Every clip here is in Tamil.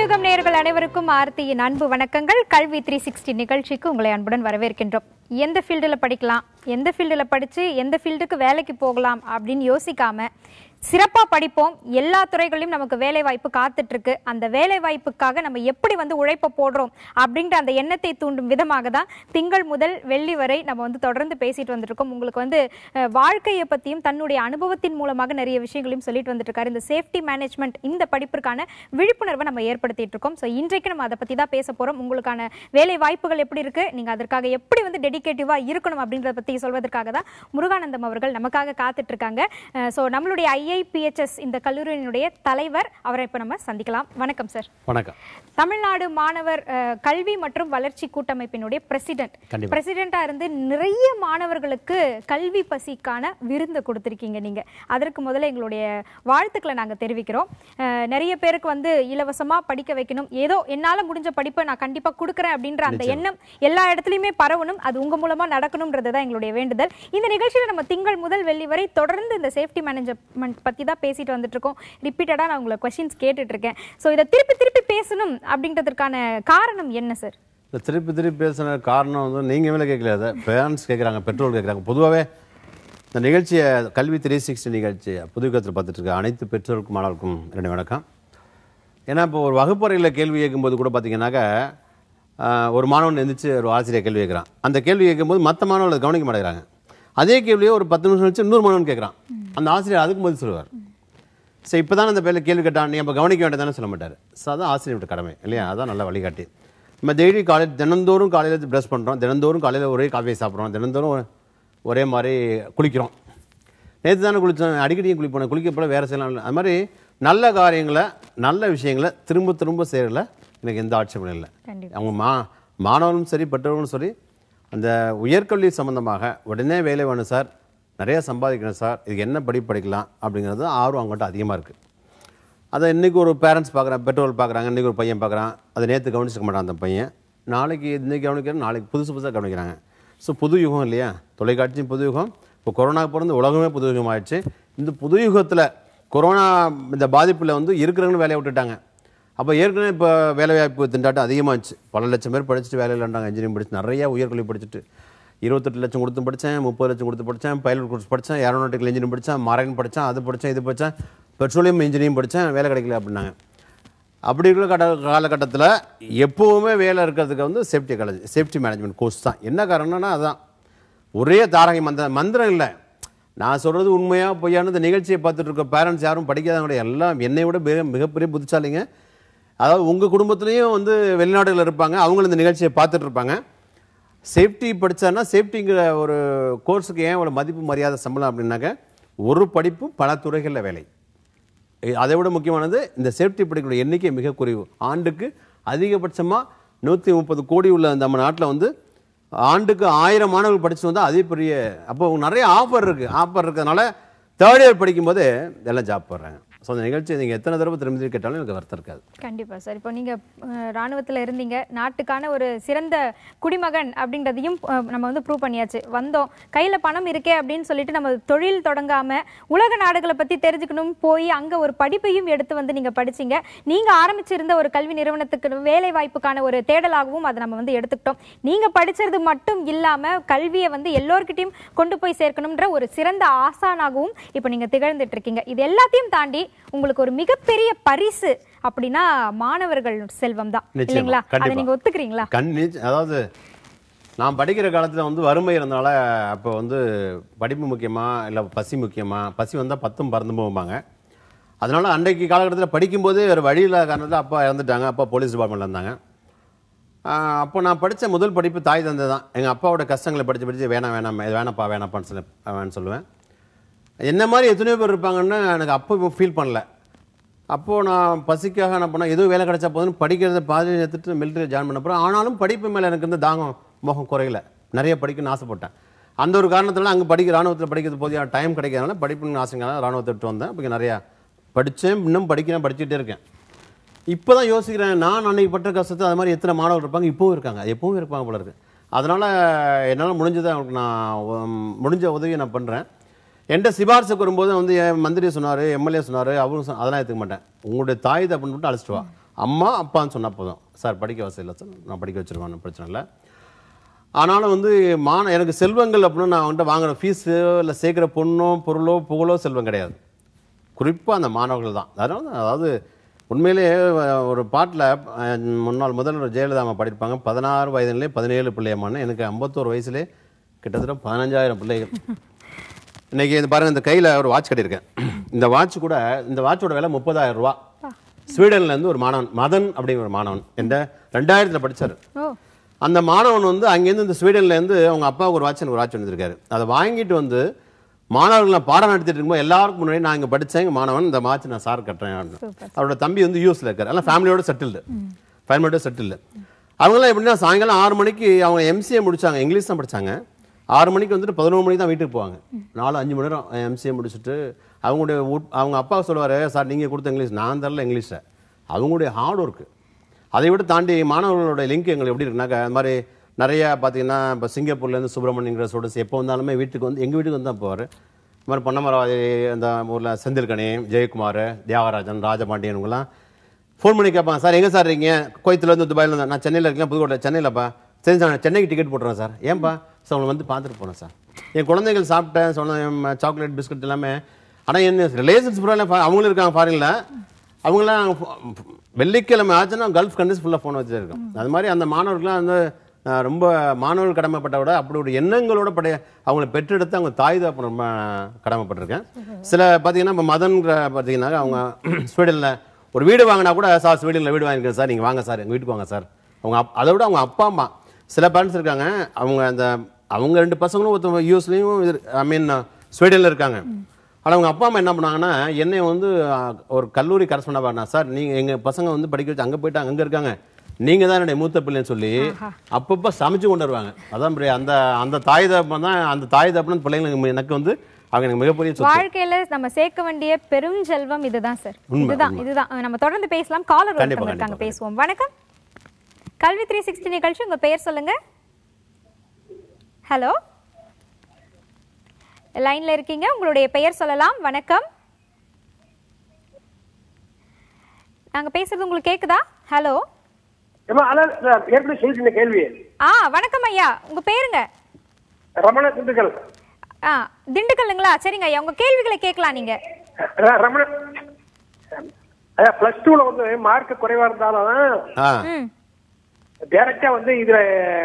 புதுயுகம் நேயர்கள் அனைவருக்கும் ஆர்த்தியின் அன்பு வணக்கங்கள் கல்வி த்ரீ சிக்ஸ்டி நிகழ்ச்சிக்கு உங்களை அன்புடன் வரவேற்கின்றோம் எந்த ஃபீல்டில் படிக்கலாம் எந்த ஃபீல்டில் படித்து எந்த ஃபீல்டுக்கு வேலைக்கு போகலாம் அப்படின்னு யோசிக்காம சிறப்பாக படிப்போம் எல்லா துறைகளிலும் நமக்கு வேலை வாய்ப்பு காத்துட்டு இருக்கு அந்த வேலை வாய்ப்புக்காக நம்ம எப்படி வந்து உழைப்ப போடுறோம் அப்படின்ற அந்த எண்ணத்தை தூண்டும் விதமாக தான் திங்கள் முதல் வெள்ளி வரை நம்ம வந்து தொடர்ந்து பேசிட்டு வந்திருக்கோம் உங்களுக்கு வந்து அஹ், வாழ்க்கையை பற்றியும் தன்னுடைய அனுபவத்தின் மூலமாக நிறைய விஷயங்களையும் சொல்லிட்டு வந்துட்டு இருக்காரு இந்த சேஃப்டி மேனேஜ்மெண்ட் இந்த படிப்பிற்கான விழிப்புணர்வை நம்ம ஏற்படுத்திட்டு இருக்கோம் ஸோ இன்றைக்கு நம்ம அதை பற்றி தான் பேச போகிறோம் உங்களுக்கான வேலை வாய்ப்புகள் எப்படி இருக்கு நீங்கள் அதற்காக எப்படி வந்து டெடிகேட்டிவாக இருக்கணும் அப்படின்றத பற்றி சொல்வதற்காக தான் முருகானந்தம் அவர்கள் நமக்காக காத்துட்டு இருக்காங்க ஸோ நம்மளுடைய ஐஐபிஹெச்எஸ் இந்த கல்லூரியினுடைய தலைவர் அவரை இப்போ நம்ம சந்திக்கலாம் வணக்கம் சார் வணக்கம் தமிழ்நாடு மாணவர் அஹ், கல்வி மற்றும் வளர்ச்சி கூட்டமைப்பினுடைய பிரசிடென்ட் கண்டிப்பா. பிரசிடென்ட்டா இருந்து நிறைய மாணவர்களுக்கு கல்வி பசிக்கான விருந்து கொடுத்திருக்கீங்க நீங்க அதற்கு முதல்ல எங்களுடைய வாழ்த்துக்களை நாங்க தெரிவிக்கிறோம் அஹ், நிறைய பேருக்கு வந்து இலவசமா படிக்க வைக்கணும் ஏதோ என்னால முடிஞ்ச படிப்பை நான் கண்டிப்பா கொடுக்குறேன் அப்படின்ற அந்த எண்ணம் எல்லா இடத்துலயுமே பரவணும் அது உங்க மூலமா நடக்கணும்ன்றது தான் எங்களுடைய வேண்டுதல் இந்த நிகழ்ச்சியில நம்ம திங்கள் முதல் வெள்ளி வரை தொடர்ந்து இந்த சேஃப்டி மேனேஜ்மெண்ட் பத்தி தான் பேசிட்டு வந்துட்டு இருக்கோம் ரிப்பீட்டடா நான் உங்களை கொஸ்டின்ஸ் கேட்டுட்டு இருக்கேன் ஸோ இதை திருப்பி திருப்பி பேசணும் அப்படின்றதுக்கான காரணம் என்ன சார் இந்த திருப்பி திருப்பி பேசுன காரணம் வந்து நீங்கள் மேலே கேட்கல அதை பேரண்ட்ஸ் கேட்குறாங்க பெட்ரோல் கேட்குறாங்க பொதுவாகவே இந்த நிகழ்ச்சியை கல்வி த்ரீ சிக்ஸ்டி நிகழ்ச்சி புதுக்கத்தில் பார்த்துட்டு இருக்க அனைத்து பெற்றோருக்கும் மாணவருக்கும் ரெண்டு வணக்கம் ஏன்னா இப்போ ஒரு வகுப்பறையில் கேள்வி கேட்கும்போது கூட பார்த்தீங்கன்னாக்கா ஆஹ், ஒரு மாணவன் எந்திரிச்சு ஒரு ஆசிரியர் கேள்வி கேட்குறான் அந்த கேள்வி கேட்கும்போது மற்ற மாணவர்கள் அதை கவனிக்க மாட்டேங்கிறாங்க அதே கேள்வியை ஒரு பத்து நிமிஷம் வச்சு இன்னொரு மாணவன் கேட்குறான் அந்த ஆசிரியர் அதுக்கு பதில் சொல்லுவார் சரி இப்போ தான் அந்த பேரில் கேள்வி கேட்டான் நீ அப்போ கவனிக்க வேண்டியதானே சொல்ல மாட்டார் ஸோ அதான் ஆசிரியர்கிட்ட கடமை இல்லையா அதான் நல்ல வழிகாட்டி நம்ம டெய்லி காலேஜ் தினந்தோறும் காலையில் ப்ரெஷ் பண்ணுறோம் தினந்தோறும் காலையில் ஒரே காஃபி சாப்பிட்றோம் தினந்தோறும் ஒரே மாதிரி குளிக்கிறோம் நேற்று தானே குளித்தோம் அடிக்கடியும் குளிப்போம் குளிக்கப்பட வேறு செய்யலாம் இல்லை. அது மாதிரி நல்ல காரியங்களை நல்ல விஷயங்களை திரும்ப திரும்ப செய்யறதுல எனக்கு எந்த ஆட்சேபனும் இல்லை கண்டிப்பா. அவங்க மா மாணவர்களும் சரி பெற்றோர்களும் சரி அந்த உயர்கல்வி சம்மந்தமாக உடனே வேலை வேணும் சார் நிறைய சம்பாதிக்கணும் சார் இதுக்கு என்ன படி படிக்கலாம் அப்படிங்கிறது ஆர்வம் அவங்கள்ட்ட அதிகமாக இருக்குது அதை இன்றைக்கி ஒரு பேரண்ட்ஸ் பார்க்குறான் பெற்றோர் பார்க்குறாங்க இன்றைக்கி ஒரு பையன் பார்க்குறான் அதை நேற்று கவனிச்சிக்க மாட்டான் அந்த பையன் நாளைக்கு இன்றைக்கி கவனிக்கிறேன் நாளைக்கு புதுசு புதுசாக கவனிக்கிறாங்க ஸோ புது யுகம் இல்லையா தொலைக்காட்சியும் புது யுகம் இப்போ கொரோனா பிறந்து உலகமே புது யுகம் ஆயிடுச்சு இந்த புது யுகத்தில் கொரோனா இந்த பாதிப்பில் வந்து இருக்கிறவங்களும் வேலையை விட்டுட்டாங்க அப்போ ஏற்கனவே இப்போ வேலைவாய்ப்பு திண்டாட்டம் அதிகமாச்சு பல லட்சம் பேர் படிச்சுட்டு வேலை இல்லைன்றாங்க இன்ஜினியரிங் படிச்சு நிறைய உயர்கல்வி படிச்சுட்டு இருபத்தெட்டு லட்சம் கொடுத்து படித்தேன் முப்பது லட்சம் கொடுத்து படித்தேன் பைலட் கோர்ஸ் படித்தேன் ஏரோநாட்டிக்கல் இன்ஜினியரிங் படித்தேன் மரைன் படித்தேன் அது படித்தேன் இது படித்தேன் பெட்ரோலியம் இன்ஜினியரிங் படித்தேன் வேலை கிடைக்கல அப்படின்னாங்க அப்படி இருக்கிற கட்ட காலகட்டத்தில் எப்போவுமே வேலை இருக்கிறதுக்கு வந்து safety college safety management course தான் என்ன காரணம்னா அதான் ஒரே தாரகை மந்திர மந்திரம் இல்லை நான் சொல்கிறது உண்மையாக பொய்யானது நிகழ்ச்சியை பார்த்துட்டு இருக்க பேரண்ட்ஸ் யாரும் படிக்காதவங்க எல்லாம் என்னை விட மிக மிகப்பெரிய புத்திசாலிங்க அதாவது உங்கள் குடும்பத்துலேயும் வந்து வெளிநாடுகளில் இருப்பாங்க அவங்களும் இந்த நிகழ்ச்சியை பார்த்துட்டு இருப்பாங்க சேஃப்டி படித்தாருன்னா சேஃப்டிங்கிற ஒரு கோர்ஸுக்கு ஏன் இவ்வளோ மதிப்பு மரியாதை சம்பளம் அப்படின்னாக்க ஒரு படிப்பு பல துறைகளில் வேலை இ- அதை விட முக்கியமானது இந்த சேஃப்டி படிக்கிற எண்ணிக்கை மிக குறைவு ஆண்டுக்கு அதிகபட்சமாக நூற்றி முப்பது கோடி உள்ள நம்ம நாட்டில் வந்து ஆண்டுக்கு ஆயிரம் மாணவர்கள் படிச்சு வந்தால் அதே பெரிய அப்போ நிறைய ஆஃபர் இருக்குது ஆஃபர் இருக்கிறதுனால தேர்ட் இயர் படிக்கும்போது எல்லாம் ஜாப் போடுறாங்க ஸோ அந்த நிகழ்ச்சி நீங்கள் எத்தனை தடவை திரும்பி கேட்டாலும் எனக்கு வருத்தம் இருக்காது கண்டிப்பா சார் இப்போ நீங்க அஹ், ராணுவத்துல இருந்தீங்க நாட்டுக்கான ஒரு சிறந்த குடிமகன் அப்படின்றதையும் அஹ், நம்ம வந்து ப்ரூவ் பண்ணியாச்சு வந்தோம் கையில பணம் இருக்கே அப்படின்னு சொல்லிட்டு நம்ம தொழில் தொடங்காம உலக நாடுகளை பத்தி தெரிஞ்சுக்கணும் போய் அங்க ஒரு படிப்பையும் எடுத்து வந்து நீங்க படிச்சீங்க நீங்க ஆரம்பிச்சிருந்த ஒரு கல்வி நிறுவனத்துக்கு வேலை வாய்ப்புக்கான ஒரு தேடலாகவும் அதை நம்ம வந்து எடுத்துக்கிட்டோம் நீங்க படிச்சது மட்டும் இல்லாம கல்வியை வந்து எல்லோர்கிட்டயும் கொண்டு போய் சேர்க்கணும்ன்ற ஒரு சிறந்த ஆசானாகவும் இப்போ நீங்க திகழ்ந்துட்டு இருக்கீங்க இது எல்லாத்தையும் தாண்டி உங்களுக்கு ஒரு மிகப்பெரிய பரிசு அப்படின்னா மாணவர்கள் செல்வம் தான் நிச்சயமா, இல்லைங்களா அதை கண்டிப்பா. நீங்க ஒத்துக்கிறீங்களா கண் நிச்ச- அதாவது நான் படிக்கிற காலத்தில் வந்து வறுமை இருந்தனால அப்போ வந்து படிப்பு முக்கியமா இல்லை பசி முக்கியமா பசி வந்தால் பத்தும் பறந்து போகும்பாங்க அதனால அன்றைக்கு காலகட்டத்தில் படிக்கும்போதே வேறு வழி இல்லாத காரணத்தில் அப்பா இறந்துட்டாங்க அப்பா போலீஸ் டிபார்ட்மெண்ட்டில் இருந்தாங்க ஆஹ் அப்போ நான் படித்த முதல் படிப்பு தாய் தந்தை தான் எங்கள் அப்பாவோட கஷ்டங்களை படித்து படித்து வேணாம் வேணாம் இது வேணாப்பா வேணாப்பான்னு சொல்லி வேணான்னு சொல்லுவேன் என்ன மாதிரி எத்தனையோ பேர் இருப்பாங்கன்னு எனக்கு அப்போ ஃபீல் பண்ணல அப்போது நான் பசிக்காக என்ன பண்ணேன் எதுவும் வேலை கிடைச்சா போதுன்னு படிக்கிறத பாதி எடுத்துட்டு மிலிட்டரி ஜாயின் பண்ண போகிறேன் ஆனாலும் படிப்பு மேலே எனக்கு இந்த தாகம் மோகம் குறையல நிறைய படிக்கணும்னு ஆசைப்பட்டேன் அந்த ஒரு காரணத்தினால அங்கே படிக்க ராணுவத்தில் படிக்கிறது போதிய டைம் கிடைக்காதனால படிப்புன்னு ஆசைங்கனால ராணுவத்தை விட்டு வந்தேன் இப்போ நிறையா படித்தேன் இன்னும் படிக்கிறேன் படிச்சுட்டே இருக்கேன் இப்போ தான் யோசிக்கிறேன் நான் அன்னைக்கு பட்ட கஷ்டத்தை அது மாதிரி எத்தனை மாணவர்கள் இருப்பாங்க இப்போவும் இருக்காங்க எப்பவும் இருப்பாங்க போல இருக்கு அதனால் என்னால் முடிஞ்சதை அவங்களுக்கு நான் உம், முடிஞ்ச உதவியை நான் பண்ணுறேன் என்கிட்ட சிபாரிசுக்கு வரும்போது வந்து என் மந்திரி சொன்னார் எம்எல்ஏ சொன்னார் அவரும் சொன்ன- அதெல்லாம் எடுத்துக்க மாட்டேன் உங்களுடைய தாய் தப்புன்னு மட்டும் அழைச்சிட்டு வா அம்மா அப்பான்னு சொன்னால் போதும் சார் படிக்க வசதி இல்லை சார் நான் படிக்க வச்சிருவேன் பிரச்சனை இல்லை ஆனாலும் வந்து மான எனக்கு செல்வங்கள் அப்படின்னு நான் வந்துட்டு வாங்குற ஃபீஸு இல்லை சேர்க்குற பொண்ணோ பொருளோ புகழோ செல்வம் கிடையாது குறிப்பாக அந்த மாணவர்கள் தான் அதனால தான் அதாவது உண்மையிலேயே அஹ், ஒரு பாட்டில் முன்னாள் முதல்வர் ஜெயலலிதா அம்மா பாடியிருப்பாங்க பதினாறு வயதிலே பதினேழு பிள்ளையம்மான்னு எனக்கு ஐம்பத்தோரு வயசுலே கிட்டத்தட்ட பதினஞ்சாயிரம் பிள்ளைகள் இன்னைக்கு இந்த பாருங்க இந்த கையில் ஒரு வாட்ச் கட்டியிருக்கேன் இந்த வாட்ச் கூட இந்த வாட்சோட விலை முப்பதாயிரம் ரூபா ஸ்வீடன்ல இருந்து ஒரு மாணவன் மதன் அப்படிங்கிற ஒரு மாணவன் எந்த ரெண்டாயிரத்தில் படிச்சாரு ஓ அந்த மாணவன் வந்து அங்கேருந்து இந்த ஸ்வீடன்லேருந்து அவங்க அப்பாவுக்கு ஒரு வாட்ச் எனக்கு ஒரு வாட்ச் வந்திருக்காரு அதை வாங்கிட்டு வந்து மாணவர்கள் நான் பாடம் நடத்திட்டு இருக்கும்போது எல்லாருக்கும் முன்னாடி நான் இங்கே படித்தேன் எங்கள் மாணவன் இந்த வாட்ச் நான் சார் கட்டுறேன் அப்படின்னு. அவரோட தம்பி வந்து யூஎஸ்ல இருக்காரு எல்லாம் ஃபேமிலியோட செட்டில்டு ஃபேமிலியோட செட்டில்டு அவங்களாம் எப்படின்னா சாயங்காலம் ஆறு மணிக்கு அவங்க எம்சிஏ முடிச்சாங்க இங்கிலீஷ் தான் படிச்சாங்க ஆறு மணிக்கு வந்துட்டு பதினோரு மணிக்கு தான் வீட்டுக்கு போவாங்க நாலு அஞ்சு மணி நேரம் எம்சிஏ முடிச்சுட்டு அவங்களுடைய உட்- அவங்க அப்பா சொல்லுவார் சார் நீங்கள் கொடுத்த இங்கிலீஷ் நான் தரல இங்கிலீஷை அவங்களுடைய ஹார்ட் ஒர்க்கு அதை விட தாண்டி மாணவர்களோட லிங்க் எங்களுக்கு எப்படி இருக்குனாக்கா அது மாதிரி நிறைய பார்த்தீங்கன்னா இப்போ சிங்கப்பூர்லேருந்து சுப்பிரமணியங்கிற ஸ்டூடெண்ட்ஸ் எப்போ வந்தாலுமே வீட்டுக்கு வந்து எங்கள் வீட்டுக்கு வந்து தான் போவார் இந்த மாதிரி பொன்னமராவதி அந்த ஊரில் செந்தில்கனி ஜெயக்குமார் தியாகராஜன் ராஜபாண்டியன் இவங்கெல்லாம் ஃபோன் பண்ணி கேட்பாங்க சார் எங்கே சார் இருக்கீங்க கோயத்துலேருந்து துபாயில் இருந்து நான் சென்னையில் இருக்கேன் புதுக்கோட்டை சென்னையிலப்பா சரி சார் நான் சென்னைக்கு டிக்கெட் போட்டுறேன் சார் ஏன்பா சார் உங்களை வந்து பார்த்துட்டு போனேன் சார் என் குழந்தைகள் சாப்பிட்டேன் சொன்ன சாக்லேட் பிஸ்கட் எல்லாமே ஆனால் என்ன ரிலேஷன்ஸ் ஃபுல்லாக அவங்களும் இருக்காங்க ஃபாரினில் அவங்களாம் ஃப- வெள்ளிக்கிழமை ஆச்சுன்னா கல்ஃப் கண்ட்ரிஸ் ஃபுல்லாக ஃபோன் வச்சுட்டு இருக்கோம் அது மாதிரி அந்த மாணவர்கள்லாம் வந்து அஹ், ரொம்ப மாணவர்கள் கடமைப்பட்ட விட அப்படி ஒரு எண்ணங்களோட படைய அவங்கள பெற்றெடுத்து அவங்க தாய் தான் ரொம்ப கடமைப்பட்டிருக்கேன் சில பார்த்தீங்கன்னா இப்போ மதன்கிற பார்த்தீங்கன்னா அவங்க ஸ்வீடனில் ஒரு வீடு வாங்கினா கூட சார் ஸ்வீடனில் வீடு வாங்கியிருக்கேன் சார் நீங்கள் வாங்க சார் எங்கள் வீட்டுக்கு வாங்க சார் அவங்க அப் அதை விட அவங்க அப்பா அம்மா சில பேரண்ட்ஸ் இருக்காங்க அவங்க அந்த அவங்க ரெண்டு பசங்களும் ஒருத்தவங்க யூஎஸ்லேயும் ஐ மீன் ஸ்வீடனில் இருக்காங்க ஆனால் அவங்க அப்பா அம்மா என்ன பண்ணாங்கன்னா என்னை வந்து அஹ், ஒரு கல்லூரி கரஸ்பாண்டாக பாடினா சார் நீங்கள் எங்கள் பசங்க வந்து படிக்க வச்சு அங்கே போயிட்டு அங்கே இருக்காங்க நீங்கள் தான் என்னுடைய மூத்த பிள்ளைன்னு சொல்லி அப்பப்போ சமைச்சு கொண்டு வருவாங்க அதான் பிரியா, அந்த அந்த தாய் தகப்பன் தான் அந்த தாய் தகப்பன் பிள்ளைங்களுக்கு எனக்கு வந்து அவங்க எனக்கு மிகப்பெரிய சொத்து வாழ்க்கையில நம்ம சேர்க்க வேண்டிய பெரும் செல்வம் இதுதான் சார் உண்மை, இதுதான் இதுதான் அஹ் நம்ம தொடர்ந்து பேசலாம் காலர் கண்டிப்பா, ஒருத்தவங்க இருக்காங்க கண்டிப்பா. பேசுவோம் வணக்கம் கல்வி த்ரீ சிக்ஸ்டி நிகழ்ச்சி உங்க பெயர் சொல்லுங்க ஹலோ லைன்ல இருக்கீங்க உங்களுடைய பெயர் சொல்லலாம் வணக்கம் நாங்க பேசுறது உங்களுக்கு கேக்குதா ஹலோ ஏமா அதான் நான் ஏற்கனவே சொல்லிட்டு கேள்வி ஆ வணக்கம் ஐயா உங்க பேருங்க ரமண திண்டுக்கல் ஆ திண்டுக்கல்லுங்களா சரிங்க ஐயா உங்க கேள்விகளை கேட்கலாம் நீங்க ர- ரமண அதான் பிளஸ் டூல வந்து மார்க் குறைவா இருந்தாலும் ஆ ம் டைரக்டா வந்து இதுல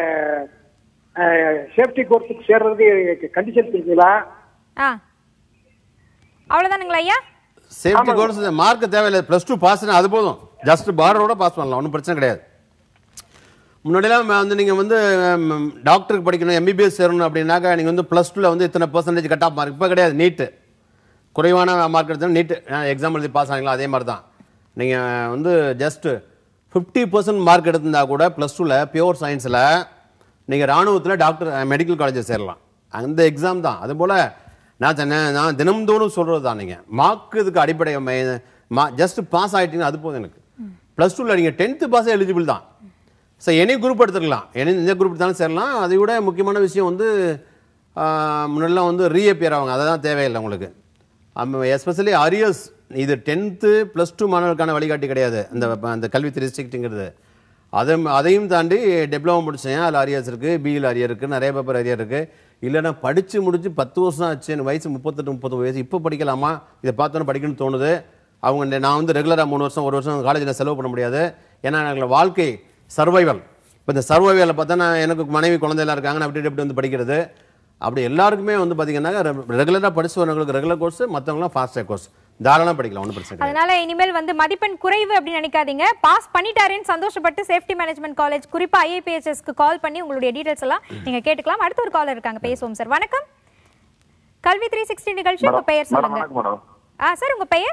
சேஃப்டி கோர்ஸுக்கு சேர்றது கண்டிஷன்ஸ் இருக்குங்களா ஆ அவ்வளவுதானுங்களா ஐயா சேஃப்டி கோர்ஸ் மார்க் தேவையில்லை ப்ளஸ் டூ பாஸ் அது போதும் ஜஸ்ட் பார்டரோட பாஸ் பண்ணலாம் ஒன்றும் பிரச்சனை கிடையாது முன்னாடிலாம் வந்து நீங்கள் வந்து ம், டாக்டருக்கு படிக்கணும் எம்பிபிஎஸ் சேரணும் அப்படின்னாக்கா நீங்கள் வந்து ப்ளஸ் டூவில் வந்து இத்தனை பர்சன்டேஜ் கட் ஆஃப் மார்க் இப்போ கிடையாது நீட்டு குறைவான மார்க் எடுத்தால் நீட்டு எக்ஸாம் எழுதி பாஸ் ஆகிங்களா அதே மாதிரி தான் நீங்கள் வந்து ஜஸ்ட் ஃபிஃப்டி பர்சன்ட் மார்க் எடுத்திருந்தா கூட ப்ளஸ் டூவில் பியூர் சயின்ஸில் நீங்கள் ராணுவத்தில் டாக்டர் மெடிக்கல் காலேஜில் சேரலாம் அந்த எக்ஸாம் தான் அதுபோல் நான் சொன்ன நான் தினம்தோறும் சொல்கிறது தான் நீங்கள் மார்க் இதுக்கு அடிப்படை மை- மா ஜஸ்ட் பாஸ் ஆகிட்டீங்கன்னா அது போதும் எனக்கு ப்ளஸ் டூவில் நீங்கள் டென்த்து பாஸே எலிஜிபிள் தான் ஸோ எனி குரூப் எடுத்துக்கலாம் எனி எந்த குரூப் எடுத்தாலும் சேரலாம் அதை விட முக்கியமான விஷயம் வந்து ஆஹ், முன்னெல்லாம் வந்து ரீஅப்பியர் ஆவாங்க அதெல்லாம் தேவையில்லை உங்களுக்கு எஸ்பெஷலி அரியர்ஸ் இது டென்த்து ப்ளஸ் டூ மாணவர்களுக்கான வழிகாட்டி கிடையாது அந்த அந்த கல்வி திருச்சிங்கிறது அதை அதையும் தாண்டி டிப்ளமோ முடிச்சேன் அதில் அரியர்ஸ் இருக்குது பிஇல் அரியர் இருக்குது நிறைய பேப்பர் அரியர் இருக்குது இல்லைன்னா படித்து முடிச்சு பத்து வருஷம் ஆச்சு எனக்கு வயசு முப்பத்தெட்டு முப்பது வயசு இப்போ படிக்கலாமா இதை பார்த்தோன்னே படிக்கணும்னு தோணுது அவங்க இந்த- நான் வந்து ரெகுலராக மூணு வருஷம் ஒரு வருஷம் காலேஜில் செலவு பண்ண முடியாது ஏன்னா எங்களை வாழ்க்கை சர்வைவல் இப்போ இந்த சர்வைவலில் பார்த்தா நான் எனக்கு மனைவி குழந்தையெல்லாம் இருக்காங்க நான் அப்படி இப்படி வந்து படிக்கிறது அப்படி எல்லாருக்குமே வந்து பார்த்தீங்கன்னா ரெகுலராக படிச்சு வரவங்களுக்கு ரெகுலர் கோர்ஸ் மற்றவங்களாம் ஃபாஸ்ட் கோர்ஸ் தாராளமாக படிக்கலாம் ஒன்றும் பிரச்சனை கிடையாது அதனால இனிமேல் வந்து மதிப்பெண் குறைவு அப்படின்னு நினைக்காதீங்க பாஸ் பண்ணிட்டாருன்னு சந்தோஷப்பட்டு சேஃப்டி மேனேஜ்மெண்ட் காலேஜ் குறிப்பா ஐஏபிஎஸ்எஸ்க்கு கால் பண்ணி உங்களுடைய டீடைல்ஸ் எல்லாம் நீங்க கேட்டுக்கலாம் அடுத்த ஒரு காலர் இருக்காங்க பேசுவோம் சார் வணக்கம் கல்வி த்ரீ சிக்ஸ்டி நிகழ்ச்சி உங்க பெயர் மேடம் சொல்லுங்க வணக்கம் மேடம் ஆ சார் உங்க பெயர்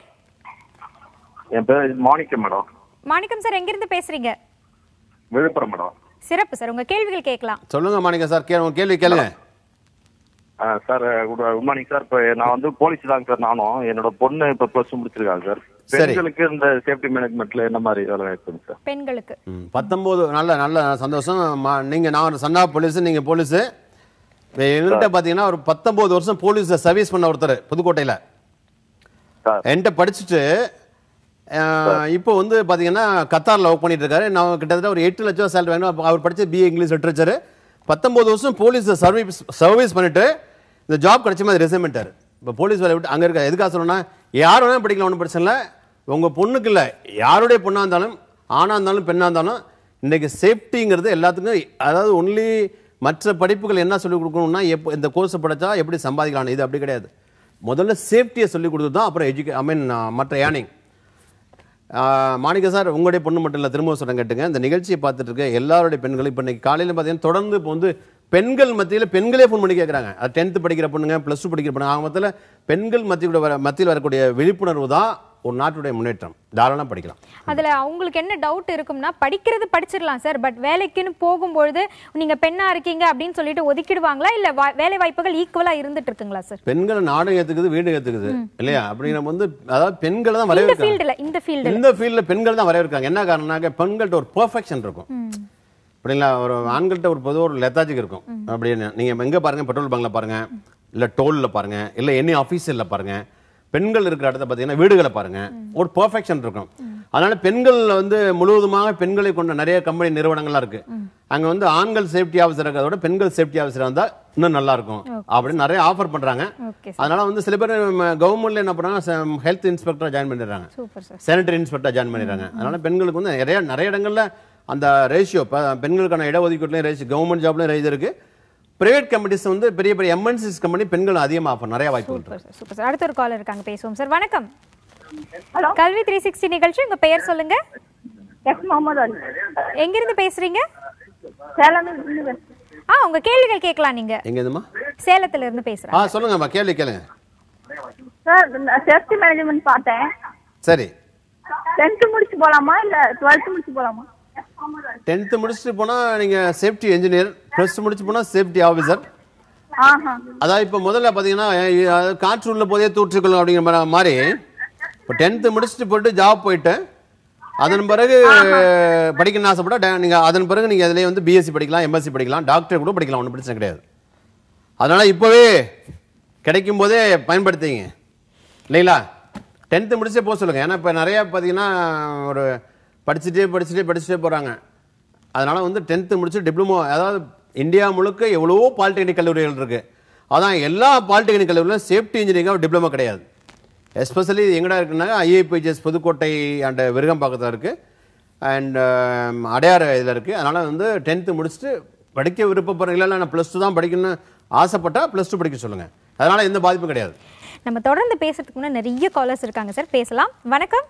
என் பேர் மாணிக்கம் மேடம் மாணிக்கம் சார் எங்கிருந்து பேசுறீங்க விழுப்புரம் மேடம் சிறப்பு சார் உங்க கேள்விகள் கேட்கலாம் சொல்லுங்க மாணிக்கம் சார் கே உங்க கேள்வி கேளுங்க ஆ, sir good good morning sir இப்போ நான் வந்து போலீஸ் தாங்க சார் நானும் என்னோட பொண்ணு இப்போ ப்ளஸ் டூ முடிச்சிருக்காங்க சார் சரி. பெண்களுக்கு இந்த சேஃப்டி மேனேஜ்மெண்ட்ல என்ன மாதிரி வேலை இருக்குங்க சார் பெண்களுக்கு ம், பத்தொம்போது நல்ல நல்ல சந்தோஷம் மா- நீங்க நான் ஒரு சன்னா போலீஸ் நீங்க போலீஸ் என்கிட்ட பார்த்தீங்கன்னா ஒரு பத்தொம்போது வருஷம் போலீஸை சர்வீஸ் பண்ண ஒருத்தர் புதுக்கோட்டையில் சார் என்கிட்ட படிச்சுட்டு அஹ், இப்போ வந்து பாத்தீங்கன்னா கத்தார்ல ஒர்க் பண்ணிட்டு இருக்காரு நான் கிட்டத்தட்ட ஒரு எட்டு லட்சம் சேலரி வேணும் அப்ப அவர் படிச்ச பிஏ இங்கிலீஷ் லிட்டரேச்சர் பத்தொன்பது வருஷம் போலீஸ் சர்வீஸ் சர்வீஸ் பண்ணிட்டு இந்த ஜாப் கிடைச்ச மாதிரி ரிசைன் பண்ணிட்டாரு இப்போ போலீஸ் வேலை விட்டு அங்க இருக்க எதுக்காக சொல்லணும்னா யார் வேணாலும் படிக்கலாம் ஒன்றும் பிரச்சனை இல்லை உங்க பொண்ணுக்கு இல்லை யாருடைய பொண்ணா இருந்தாலும் ஆணா இருந்தாலும் பெண்ணா இருந்தாலும் இன்னைக்கு சேஃப்டிங்கிறது எல்லாத்துக்கும் அதாவது ஒன்லி மற்ற படிப்புகள் என்ன சொல்லிக் கொடுக்கணும்னா எப்போ இந்த கோர்ஸ் படிச்சா எப்படி சம்பாதிக்கலாம் இது அப்படி கிடையாது முதல்ல சேஃப்டியை சொல்லிக் கொடுத்து தான் அப்புறம் எஜுகே ஐ மீன் மற்ற ஏர்னிங் மாணிக்க சார் உங்களுடைய பொண்ணு மட்டும் இல்லை திரும்ப சொல்ல கேட்டுங்க இந்த நிகழ்ச்சியை பார்த்துட்டு இருக்க எல்லாருடைய பெண்களும் இப்போ இன்னைக்கு காலையில் பார்த்தீங்கன்னா தொடர்ந்து இப்போ வந்து பெண்கள் மத்தியில் பெண்களே ஃபோன் பண்ணி கேட்குறாங்க அது டென்த்து படிக்கிற பொண்ணுங்க ப்ளஸ் டூ படிக்கிற பொண்ணுங்க ஆக மொத்தத்தில் பெண்கள் மத்தியோட வர மத்தியில் வரக்கூடிய விழிப்புணர்வு தான் ஒரு நாட்டுடைய முன்னேற்றம் தாராளமாக படிக்கலாம் அதுல அவங்களுக்கு என்ன டவுட் இருக்கும்னா படிக்கிறது படிச்சிடலாம் சார் பட் வேலைக்குன்னு போகும்பொழுது நீங்க பெண்ணா இருக்கீங்க அப்படின்னு சொல்லிட்டு ஒதுக்கிடுவாங்களா இல்ல வா- வேலை வாய்ப்புகள் ஈக்குவலா இருந்துட்டு இருக்குங்களா சார் பெண்களை நாடு ஏற்றுக்குது வீடு ஏற்றுக்குது இல்லையா அப்படிங்கிற வந்து அதாவது பெண்களை தான் இந்த வரவேற்கிறாங்க ஃபீல்டுல இந்த ஃபீல்டுல இந்த ஃபீல்டில் பெண்கள் தான் வரவேற்காங்க என்ன காரணம்னாக்க பெண்கள்கிட்ட ஒரு பெர்ஃபெக்ஷன் இருக்கும் அப்படிங்களா ஒரு ஆண்கள்கிட்ட ஒரு பொதுவாக ஒரு லெத்தாஜிக் இருக்கும் அப்படின்னு நீங்கள் எங்கே பாருங்க பெட்ரோல் பங்க்ல பாருங்க இல்லை டோலில் பாருங்க இல்லை எனி ஆஃபீஸில் பாருங்க பெண்கள் இருக்கிற இடத்த பார்த்தீங்கன்னா வீடுகளை பாருங்க ஒரு பெர்ஃபெக்ஷன் இருக்கும் அதனால பெண்கள் வந்து முழுவதுமாக பெண்களை கொண்ட நிறைய கம்பெனி நிறுவனங்கள்லாம் இருக்கு அங்க வந்து ஆண்கள் சேஃப்டி ஆஃபீஸர் இருக்கிறத விட பெண்கள் சேஃப்டி ஆஃபீஸர் வந்தா இன்னும் நல்லா இருக்கும் அப்படின்னு நிறைய ஆஃபர் பண்றாங்க ஓகே அதனால வந்து சில பேர் கவர்மெண்ட்ல என்ன பண்றாங்க ஹெல்த் இன்ஸ்பெக்டரா ஜாயின் பண்ணிடுறாங்க super sir sanitary inspector join பண்ணிடுறாங்க அதனால பெண்களுக்கு வந்து நிறைய நிறைய இடங்கள்ல அந்த ரேஷியோ பெண்களுக்கான இடஒதுக்கீட்டுலையும் ரேஷியோ கவர்மெண்ட் ஜாப்லையும் ரேஸ் இருக்கு பிரைவேட் கம்பெனிஸ் வந்து பெரிய பெரிய எம்என்சிஸ் கம்பெனி பெண்கள் அதிகமாக ஆஃபர் நிறைய வாய்ப்பு இருக்கு சூப்பர் சார் சூப்பர் சார் அடுத்த ஒரு காலர் இருக்காங்க பேசுவோம் சார் வணக்கம் ஹலோ கல்வி த்ரீ சிக்ஸ்டி நிகழ்ச்சி உங்க பெயர் சொல்லுங்க எஸ் முகமது அலி எங்கிருந்து பேசுறீங்க சேலம் இருந்து ஆ உங்க கேள்விகள் கேட்கலாம் நீங்க எங்க இதுமா சேலத்துல இருந்து பேசுறேன் ஆ சொல்லுங்கம்மா கேள்வி கேளுங்க சார் சேஃப்டி மேனேஜ்மெண்ட் பார்த்தேன் சரி டென்த்து முடிச்சு போலாமா இல்ல டுவெல்த் முடிச்சு போலாமா டென்த்து முடிச்சுட்டு போனா நீங்க சேஃப்டி இன்ஜினியர் ப்ளஸ் முடிச்சு போனா சேஃப்டி ஆஃபீஸர் ஆஹா அதாவது இப்போ முதல்ல பார்த்தீங்கன்னா அஹ், அது காற்று உள்ள போதே தூற்றிக்கொள்ளும் அப்படிங்கிற மா- மாதிரி இப்போ டென்த்து முடிச்சுட்டு போயிட்டு ஜாப் போயிட்டு அதன் பிறகு படிக்கணும்னு ஆசைப்பட்டா டே- நீங்க அதன் பிறகு நீங்க அதிலே வந்து பிஎஸ்சி படிக்கலாம் எம்எஸ்சி படிக்கலாம் டாக்டர் கூட படிக்கலாம் ஒன்றும் பிரச்சனை கிடையாது அதனால இப்போவே கிடைக்கும் போதே பயன்படுத்திங்க இல்லைங்களா டென்த்து முடிச்சே போக சொல்லுங்க ஏன்னா இப்போ நிறைய பார்த்தீங்கன்னா ஒரு படிச்சுட்டே படிச்சுட்டே படிச்சுட்டே போகிறாங்க அதனால வந்து டென்த்து முடிச்சு டிப்ளமோ அதாவது இந்தியா முழுக்க எவ்வளவோ பாலிடெக்னிக் கல்லூரிகள் இருக்கு அதான் எல்லா பாலிடெக்னிக் கல்லூரியிலும் சேஃப்டி இன்ஜினியரிங் டிப்ளமோ கிடையாது எஸ்பெஷலி எங்கடா இருக்குன்னா ஐஏபிஜிஎஸ் புதுக்கோட்டை அண்ட் விருகம்பாக்கத்தில் இருக்கு அண்ட் அடையாறு இதில் இருக்கு அதனால வந்து டென்த்து முடிச்சுட்டு படிக்க விருப்பப்படுறீங்களா இல்லை நான் ப்ளஸ் டூ தான் படிக்கணும்னு ஆசைப்பட்டா ப்ளஸ் டூ படிக்க சொல்லுங்க அதனால எந்த பாதிப்பும் கிடையாது நம்ம தொடர்ந்து பேசுறதுக்கு முன்னாடி நிறைய காலர்ஸ் இருக்காங்க சார் பேசலாம் வணக்கம்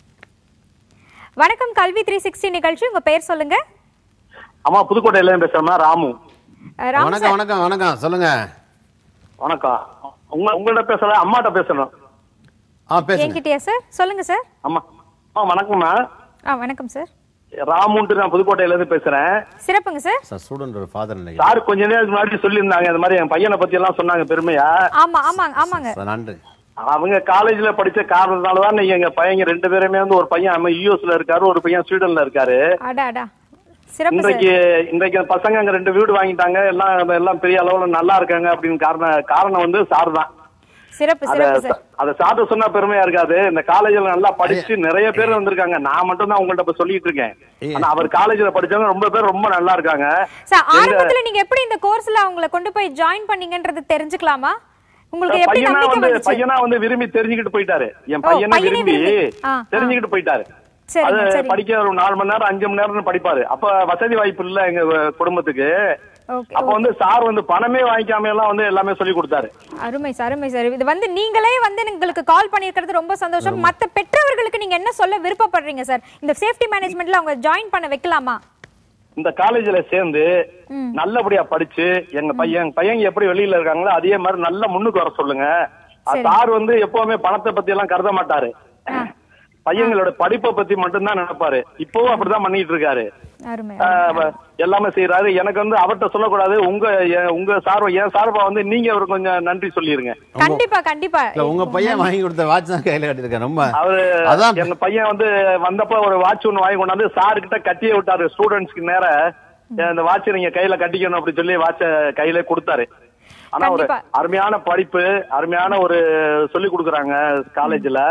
வணக்கம் கல்வி த்ரீ சிக்ஸ்டி நிகழ்ச்சி உங்க பெயர் சொல்லுங்க அம்மா புதுக்கோட்டையில இருந்து பேசுறேம்மா ராமு அஹ், ராம் வணக்கம் வணக்கம் வணக்கம் சொல்லுங்க வணக்கம் உங்க உங்கள்ட்ட பேசல அம்மாட்ட பேசணும் ஆ பேசுங்க என்கிட்டயா சார் சொல்லுங்க சார் அம்மா அம்மா வணக்கம்மா ஆ வணக்கம் சார் ராமுன்ட்டு நான் புதுக்கோட்டையில இருந்து பேசுறேன் சிறப்புங்க சார் சார் ஸ்டூடெண்ட் ஒரு ஃபாதர் நினைக்கிறேன் சார் கொஞ்ச நேரத்துக்கு முன்னாடி சொல்லியிருந்தாங்க இந்த மாதிரி என் பையனை பத்தி எல்லாம் சொன்னாங்க பெருமையா ஆமா ஆமாங்க ஆமாங்க சார் நன்றி அவங்க காலேஜ்ல படிச்ச காரணத்தினாலதான் நீங்க எங்க பையங்க ரெண்டு பேருமே வந்து ஒரு பையன் யூஎஸ்ல இருக்காரு ஒரு பையன் ஸ்வீடன்ல இருக்காரு அடா அடா சிறப்பு சார் இன்றைக்கு இன்றைக்கு அந்த பசங்க அங்க ரெண்டு வீடு வாங்கிட்டாங்க எல்லாம் எல்லாம் பெரிய அளவுல நல்லா இருக்காங்க அப்படின்னு காரணம் காரணம் வந்து சார் தான் சிறப்பு அத சிறப்பு சார் அத சாப்பிட சொன்னா பெருமையா இருக்காது இந்த காலேஜ்ல நல்லா படிச்சு நிறைய பேர் வந்திருக்காங்க நான் மட்டும் தான் உங்கள்ட்ட இப்ப சொல்லிட்டு இருக்கேன் ஆனா அவர் காலேஜ்ல படிச்சவங்க ரொம்ப பேர் ரொம்ப நல்லா இருக்காங்க சார் ஆரம்பத்துல நீங்க எப்படி இந்த கோர்ஸ்ல அவங்கள கொண்டு போய் ஜாயின் பண்ணீங்கன்றது தெரிஞ்சுக்கலாமா உங்களுக்கு எப்படி பையனா நம்பிக்கை வந்து வந்துச்சு பையனா வந்து விரும்பி தெரிஞ்சுக்கிட்டு போயிட்டாரு என் ஓ, பையனை பையனே விரும்பி விரும்பி. ஆ, ஆ. தெரிஞ்சுக்கிட்டு போயிட்டாரு சரிங்க, அது சரிங்க. படிக்க ஒரு நாலு மணி நேரம் அஞ்சு மணி நேரம் படிப்பாரு அப்ப வசதி வாய்ப்பு இல்ல எங்க அஹ், குடும்பத்துக்கு ஓகே அப்ப வந்து சார் வந்து பணமே வாங்கிக்காம எல்லாம் வந்து எல்லாமே சொல்லி கொடுத்தாரு அருமை சார் அருமை சார் இது வந்து நீங்களே வந்து எங்களுக்கு கால் பண்ணியிருக்கிறது ரொம்ப சந்தோஷம் மத்த பெற்றவர்களுக்கு நீங்க என்ன சொல்ல விருப்பப்படுறீங்க சார் இந்த சேஃப்டி மேனேஜ்மெண்ட்ல அவங்க ஜாயின் பண்ண வைக்கலாமா இந்த காலேஜ்ல சேர்ந்து நல்லபடியா படிச்சு எங்க பையன் எங்க பையன் எப்படி வெளியில இருக்காங்களோ அதே மாதிரி நல்ல முன்னுக்கு வர சொல்லுங்க சரி. சார் வந்து எப்பவுமே பணத்தை பத்தி எல்லாம் கருத மாட்டாரு பையங்களோட படிப்பை பத்தி மட்டும்தான் நினைப்பாரு இப்பவும் அப்படிதான் பண்ணிட்டு இருக்காரு அருமை ஆஹ் வ- எல்லாமே செய்யறாரு எனக்கு வந்து அவர்கிட்ட சொல்லக்கூடாது உங்க எ- உங்க சார்பா என் சார்பா வந்து நீங்க அவர் கொஞ்சம் நன்றி சொல்லிருங்க கண்டிப்பா கண்டிப்பா இல்ல உங்க பையன் வாங்கி கொடுத்த வாட்ச் தான் கையில கட்டிருக்கேன் ரொம்ப அவரு அதான் எங்க பையன் வந்து வந்தப்ப ஒரு வாட்ச் ஒண்ணு வாங்கி கொண்டாந்து சார் கிட்ட கட்டியே விட்டாரு ஸ்டூடெண்ட்ஸ்க்கு நேர இந்த வாட்ச் நீங்க கையில கட்டிக்கணும் அப்படி சொல்லி வாட்ச கையில கொடுத்தாரு ஆனா ஒரு கண்டிப்பா. அருமையான படிப்பு அருமையான ஒரு சொல்லி கொடுக்குறாங்க காலேஜ்ல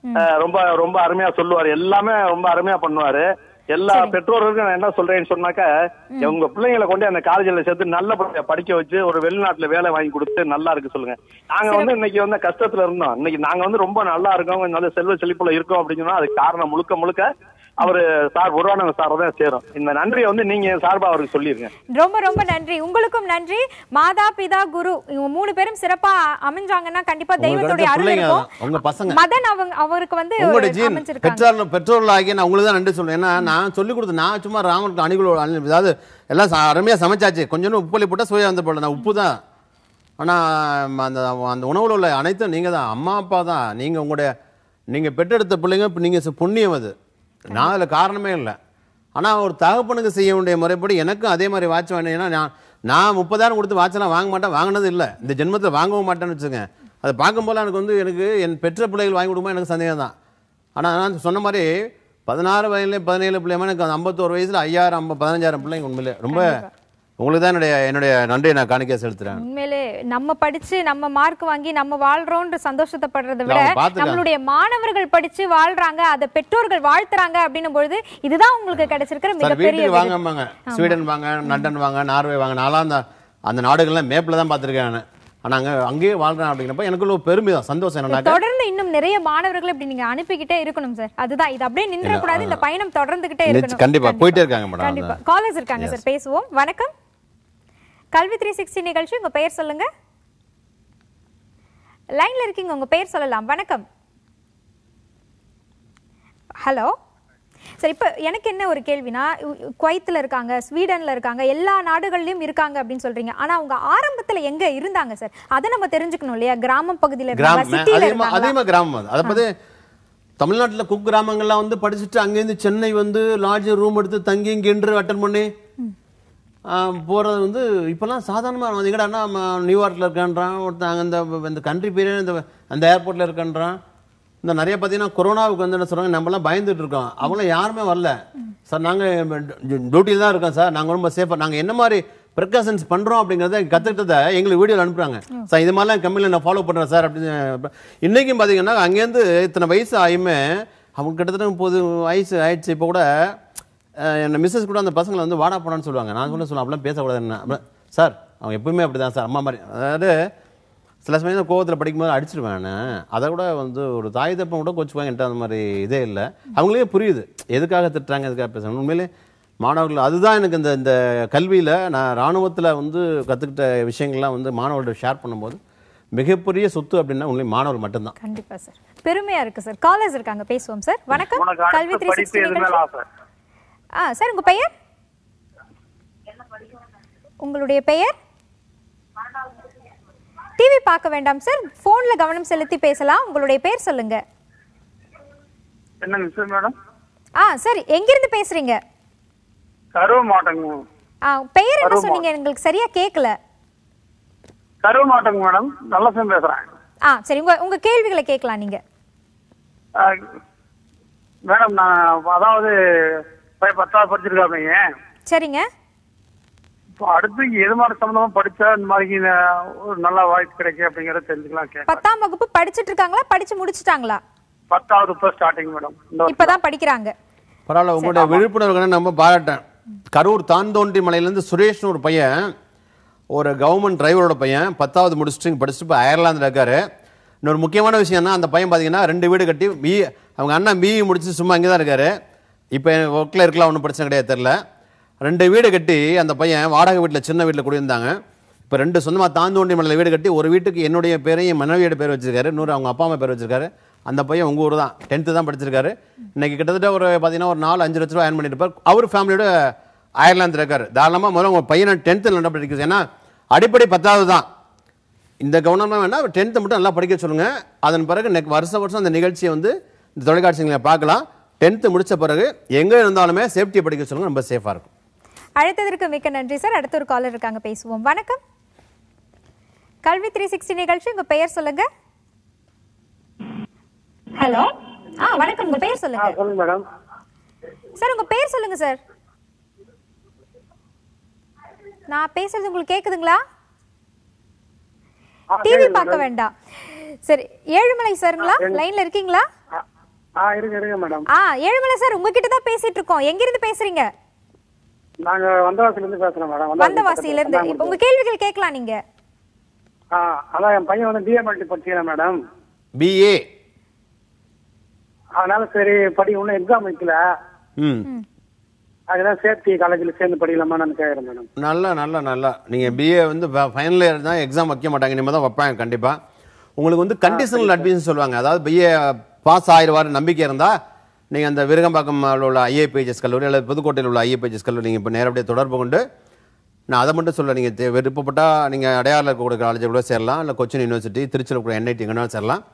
அஹ், ரொம்ப ரொம்ப அருமையா சொல்லுவாரு எல்லாமே ரொம்ப அருமையா பண்ணுவாரு எல்லா பெற்றோர்களுக்கும் நான் என்ன சொல்றேன்னு சொன்னாக்க உங்க பிள்ளைங்களை கொண்டு அந்த காலேஜ்ல சேர்த்து நல்லபடியா படிக்க வச்சு ஒரு வெளிநாட்டுல வேலை வாங்கி கொடுத்து நல்லா இருக்கு சொல்லுங்க நாங்க வந்து இன்னைக்கு வந்து கஷ்டத்துல இருந்தோம் இன்னைக்கு நாங்க வந்து ரொம்ப நல்லா இருக்கோம் கொஞ்சம் நல்ல செல்வ செழிப்புல இருக்கோம் அப்படின்னு சொன்னா அதுக்கு காரணம் முழுக்க முழுக்க அவரு சார் உருவானவங்க சார் தான் சேரும் இந்த நன்றியை வந்து நீங்க என் சார்பா அவருக்கு சொல்லிருங்க ரொம்ப ரொம்ப நன்றி உங்களுக்கும் நன்றி மாதா பிதா குரு இவங்க மூணு பேரும் சிறப்பா அமைஞ்சாங்கன்னா கண்டிப்பா உங்களுக்கு தெய்வத்துடைய அடுத்த அருள் பிள்ளைங்க இருக்கும் தான். உங்க பசங்க. மதன் அவங்க அவருக்கு வந்து உங்களுடைய ஜீன் அமைஞ்சிருக்காங்க பெற்றோர் பெற்றோர்கள் ஆகிய நான் உங்களுக்கு தான் நன்றி சொல்லுவேன் ஏன்னா நான் சொல்லி கொடுத்து நான் சும்மா ராமனுக்கு அணிகுள் அதாவது எல்லாம் ச- அருமையா சமைச்சாச்சு கொஞ்சம் உப்புலி போட்டால் சுவையாக வந்து போடல நான் உப்பு தான் ஆனால் அந்த அந்த உணவுல உள்ள அனைத்தும் நீங்கள் தான் அம்மா அப்பா தான் நீங்கள் உங்களுடைய நீங்கள் பெற்றெடுத்த பிள்ளைங்க இப்போ நீங்கள் புண்ணியம் அது நான் அதில் காரணமே இல்லை ஆனால் ஒரு தகப்பனுக்கு செய்ய வேண்டிய முறைப்படி எனக்கும் அதே மாதிரி வாட்ச் வேணும் ஏன்னா நான் நான் முப்பதாயிரம் கொடுத்து வாட்செல்லாம் வாங்க மாட்டேன் வாங்கினது இல்லை இந்த ஜென்மத்தில் வாங்கவும் மாட்டேன்னு வச்சுக்கோங்க அதை பார்க்கும்போது எனக்கு வந்து எனக்கு என் பெற்ற பிள்ளைகள் வாங்கி கொடுக்கும்போது எனக்கு சந்தேகம் தான் ஆனால் நான் சொன்ன மாதிரி பதினாறு வயதுல பதினேழு பிள்ளைமா எனக்கு அந்த ஐம்பத்தோரு வயசில் ஐயாயிரம் ஐம்பது பதினஞ்சாயிரம் பிள்ளைங்க உண்மையிலே ரொம்ப உங்களுக்கு தான் என்னுடைய என்னுடைய நன்றியை நான் காணிக்க செலுத்துறேன் உண்மையிலே நம்ம படிச்சு நம்ம மார்க் வாங்கி நம்ம வாழ்றோம்ன்ற சந்தோஷத்தைப்படுறதை விட அவங்க பார்த்துக்கலாம். நம்மளுடைய மாணவர்கள் படிச்சு வாழ்றாங்க அதை பெற்றோர்கள் வாழ்த்துறாங்க அப்படின்னும் பொழுது இதுதான் உங்களுக்கு கிடைச்சிருக்கிற சார் மிகப்பெரிய வீட்டுக்கு விருது. வாங்கம்பாங்க ஸ்வீடன் வாங்க லண்டன் வாங்க நார்வே வாங்க நான்லாம் அந்த அந்த நாடுகள்லாம் மேப்பில் தான் பார்த்துருக்கேன் நான் ஆனால் அங்கே அங்கேயே வாழ்றேன் அப்படிங்கிறப்ப எனக்குள்ள ஒரு பெருமை தான் சந்தோஷம் என்னன்னாக்கா தொடர்ந்து இன்னும் நிறைய மாணவர்கள் இப்படி நீங்க அனுப்பிக்கிட்டே இருக்கணும் சார் அதுதான் இது அப்படியே நின்ற கூடாது இந்த பயணம் தொடர்ந்துகிட்டே நிச்சயம், இருக்கணும் கண்டிப்பா. போயிட்டே இருக்காங்க மேடம். கண்டிப்பா காலேஜ் இருக்காங்க சார் பேசுவோம் வணக்கம் கல்வி த்ரீ சிக்ஸ்டி நிகழ்ச்சி உங்க பெயர் சொல்லுங்க லைன்ல இருக்கீங்க உங்க பெயர் சொல்லலாம் வணக்கம் ஹலோ சரி இப்போ எனக்கு என்ன ஒரு கேள்வினா உ- குவைத்தில் இருக்காங்க ஸ்வீடன்ல இருக்காங்க எல்லா நாடுகள்லயும் இருக்காங்க அப்படின்னு சொல்றீங்க ஆனா அவங்க ஆரம்பத்துல எங்க இருந்தாங்க சார் அதை நம்ம தெரிஞ்சுக்கணும் இல்லையா கிராம பகுதியில இருக்காங்க கிராமம் சிட்டில அதிகமாக இருக்காங்க அதிகமாக கிராமம் அது அதை பற்றி தமிழ்நாட்டில் குக் கிராமங்கள்லாம் வந்து படிச்சுட்டு அங்கேருந்து சென்னை வந்து லாட்ஜ் ரூம் எடுத்து தங்கி இங்கேன்று அட்டன் பண்ணி போகிறது வந்து இப்போல்லாம் சாதாரணமாக வந்து எங்கடான்னா நியூயார்க்கில் இருக்கேன்றான் ஒருத்தன் அங்கே இந்த இந்த கண்ட்ரி பேர் இந்த அந்த ஏர்போர்ட்டில் இருக்கேன்றான் இந்த நிறைய பார்த்தீங்கன்னா கொரோனாவுக்கு வந்து என்ன சொல்கிறாங்க நம்மலாம் பயந்துட்டு இருக்கோம் அவங்களாம் யாருமே வரல சார் நாங்கள் டியூட்டியில் தான் இருக்கோம் சார் நாங்கள் ரொம்ப சேஃபாக நாங்கள் என்ன மாதிரி ப்ரிகாஷன்ஸ் பண்ணுறோம் அப்படிங்கிறத கற்றுக்கிட்டதை எங்களுக்கு வீடியோவில் அனுப்புகிறாங்க சார் இது மாதிரிலாம் கம்பெனியில் நான் ஃபாலோ பண்ணுறேன் சார் அப்படின்னு இன்றைக்கும் பார்த்தீங்கன்னா அங்கேருந்து இத்தனை வயசு ஆயுமே அவங்க கிட்டத்தட்ட முப்பது வயசு ஆயிடுச்சு இப்போ கூட அஹ், என்ன மிஸ்ஸஸ் கூட அந்த பசங்களை வந்து வாடா போடான்னு சொல்லுவாங்க நான் கூட சொல்லுவேன் அப்படிலாம் பேசக்கூடாது என்ன அப்படி- சார் அவங்க எப்பவுமே அப்படி தான் சார் அம்மா மாதிரி அதாவது சில சமயம் கோவத்தில் படிக்கும்போது அடிச்சிருவேன் நான் அதை கூட வந்து ஒரு தாய் தப்பம் கூட கொச்சுவாங்க என்கிட்ட அந்த மாதிரி இதே இல்லை அவங்களே புரியுது எதுக்காக திட்டுறாங்க எதுக்காக பேசுறாங்க உண்மையிலே மாணவர்கள் அதுதான் எனக்கு இந்த இந்த கல்வியில் நான் ராணுவத்தில் வந்து கற்றுக்கிட்ட விஷயங்கள்லாம் வந்து மாணவர்கள்ட்ட ஷேர் பண்ணும்போது மிகப்பெரிய சொத்து அப்படின்னா உண்மை மாணவர் மட்டும்தான் கண்டிப்பா சார் பெருமையா இருக்கு சார் காலேஜ் இருக்காங்க பேசுவோம் சார் வணக்கம் உனக்கு கல்வி அடுத்த த்ரீ படிப்பு சிக்ஸ்டி எது மேல ஆசை ஆ சார் உங்க பெயர் உங்களுடைய பெயர் டிவி பார்க்க வேண்டாம் சார் போன்ல கவனம் செலுத்தி பேசலாம் உங்களுடைய பெயர் சொல்லுங்க என்ன மிஸ் மேடம் ஆ சார் எங்கிருந்து பேசுறீங்க கருவ மாவட்டங்க ஆ பெயர் என்ன கருவமா. சொன்னீங்க எங்களுக்கு சரியா கேட்கல கருவ மாவட்டங்க மேடம் நல்லசம் பேசுறேன் ஆ சரி உங்க உங்க கேள்விகளை கேட்கலாம் நீங்க அஹ், மேடம் நான் அதாவது பையன் பத்தாவது படிச்சிருக்காங்க சரிங்க இப்போ அடுத்து எது மாதிரி சம்பந்தமா படிச்சா இந்த மாதிரி நான் ஒரு நல்ல வாய்ப்பு கிடைக்கும் அப்படிங்கறத தெரிஞ்சுக்கலாம் கேட்கலாம் பத்தாம் வகுப்பு படிச்சிட்டு இருக்காங்களா படிச்சு முடிச்சிட்டாங்களா பத்தாவது இப்போ ஸ்டார்டிங் மேடம் இந்த வருஷம். இப்பதான் படிக்கிறாங்க பரவாயில்ல உங்களுடைய விழிப்புணர்வு நம்ம பாராட்டேன் கரூர் தாந்தோன்றி மலையிலேருந்து சுரேஷ்னு ஒரு பையன் ஒரு கவர்மெண்ட் டிரைவரோட பையன் பத்தாவது முடிச்சுட்டு இங்க படிச்சுட்டு இப்போ அயர்லாந்தில் இருக்காரு இன்னொரு முக்கியமான விஷயம்னா அந்த பையன் பார்த்தீங்கன்னா ரெண்டு வீடு கட்டி பி அவங்க அண்ணன் பிஇ முடிச்சு சும்மா இங்கே தான் இருக்காரு இப்போ ஒர்க்கில் இருக்கலாம் ஒன்றும் பிரச்சனை கிடையாது தெரில ரெண்டு வீடு கட்டி அந்த பையன் வாடகை வீட்டில் சின்ன வீட்டில் குடியிருந்தாங்க இப்போ ரெண்டு சொந்தமாக தாந்தோண்டி மலையில் வீடு கட்டி ஒரு வீட்டுக்கு என்னுடைய பேரையும் என் மனைவியோட பேர் வச்சிருக்காரு இன்னொரு அவங்க அப்பா அம்மா பேர் வச்சிருக்காரு அந்த பையன் உங்கள் ஊர் தான் டென்த்து தான் படிச்சிருக்காரு இன்னைக்கு கிட்டத்தட்ட ஒரு பார்த்தீங்கன்னா ஒரு நாலு அஞ்சு லட்ச ரூபா ஏர்ன் பண்ணியிருப்பார் அவர் ஃபேமிலியோட அயர்லாந்து இருக்காரு தாராளமாக முதல்ல உங்கள் பையனை டென்த்தில் நல்லா படிக்கிறது ஏன்னா அடிப்படை பத்தாவது தான் இந்த கவர்மெண்ட் வேணா டென்த்தை மட்டும் நல்லா படிக்க சொல்லுங்க அதன் பிறகு நெக் வருஷ வருஷம் அந்த நிகழ்ச்சியை வந்து இந்த தொலைக்காட்சிகளை பார்க்கலாம் டென்த்து முடிச்ச பிறகு எங்கே இருந்தாலுமே சேஃப்டியை படிக்க சொல்லுங்க ரொம்ப சேஃபாக இருக்கும் அழைத்ததற்கு மிக்க நன்றி சார் அடுத்த ஒரு காலர் இருக்காங்க பேசுவோம் வணக்கம் கல்வி த்ரீ சிக்ஸ்டி நிகழ்ச்சி உங்க பெயர் சொல்லுங்க ஹலோ ஆ வணக்கம் உங்க பெயர் சொல்லுங்க சொல்லுங்க மேடம் சார் உங்க பெயர் சொல்லுங்க சார் நான் பேசுறது உங்களுக்கு கேக்குதுங்களா டிவி பார்க்க வேண்டாம் சரி ஏழுமலை சாருங்களா லைன்ல இருக்கீங்களா ஆ- ஆ இருங்க இருங்க மேடம் ஆ ஏழுமலை சார் உங்ககிட்ட தான் பேசிட்டு இருக்கோம் எங்கிருந்து பேசுறீங்க நாங்க வந்தவாசில இருந்து பேசுறோம் மேடம் வந்தவாசியில இருந்து இப்ப உங்க கேள்விகள் கேட்கலாம் நீங்க ஆ அதான் என் பையன் வந்து பிஎம்எல்டி படிச்சுக்கிறேன் மேடம் பிஏ அதனால சரி படி ஒன்றும் எக்ஸாம் வைக்கல ம் அதுதான் சேஃப்டி காலேஜில் சேர்ந்து படிக்கலாமான்னு கேட்குறேன் மேடம் நல்லா நல்லா நல்லா நீங்கள் பிஏ வந்து ஃபைனல் இயர் தான் எக்ஸாம் வைக்க மாட்டாங்க இனிமேல் தான் வைப்பாங்க கண்டிப்பாக உங்களுக்கு வந்து கண்டிஷனல் அட்மிஷன் சொல்லுவாங்க அதாவது பிஏ பாஸ் ஆயிடுவார் நம்பிக்கை இருந்தால் நீங்கள் அந்த விருகம்பாக்கம் உள்ள ஐஏபிஹெச்எஸ் கல்லூரி அல்லது புதுக்கோட்டையில் உள்ள ஐஏபிஹெச்எஸ் கல்லூரி நீங்கள் இப்போ நேரடியாக தொடர்பு கொண்டு நான் அதை மட்டும் சொல்ல நீங்கள் விருப்பப்பட்டால் நீங்கள் அடையாறில் இருக்கக்கூடிய காலேஜில் கூட சேரலாம் இல்லை கொச்சின் யூனிவர்சிட்டி திருச்சியில் இருக்கிற என்ஐடி எங்கேனாலும் சேரலாம்